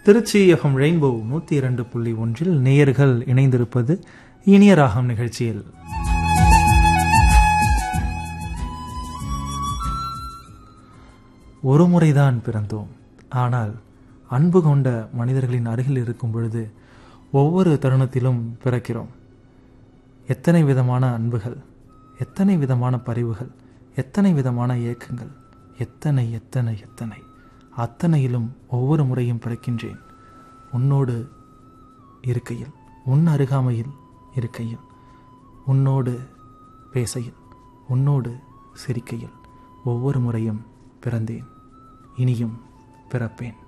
Trichy FM rainbow நூற்றி இரண்டு புள்ளி ஒன்றில் நேயர்கள் இணைந்திருப்பது இனிய ராகம் நிகழ்ச்சியில் ஒரு முறைதான் பிறந்தோம் ஆனால் அன்பு கொண்ட மனிதர்களின் அருகில் இருக்கும் பொழுது ஒவ்வொரு தருணத்திலும் பிறக்கிறோம் எத்தனை விதமான அன்புகள் எத்தனை விதமான பரிவுகள் எத்தனை விதமான ஏக்கங்கள் எத்தனை எத்தனை எத்தனை அத்தனையிலும் ஒவ்வொரு முறையும் பிறக்கின்றேன் உன்னோடு இருக்கையில் உன் அருகாமையில் இருக்கையில் உன்னோடு பேசையில் உன்னோடு சிரிக்கையில் ஒவ்வொரு முறையும் பிறந்தேன் இனியும் பிறப்பேன்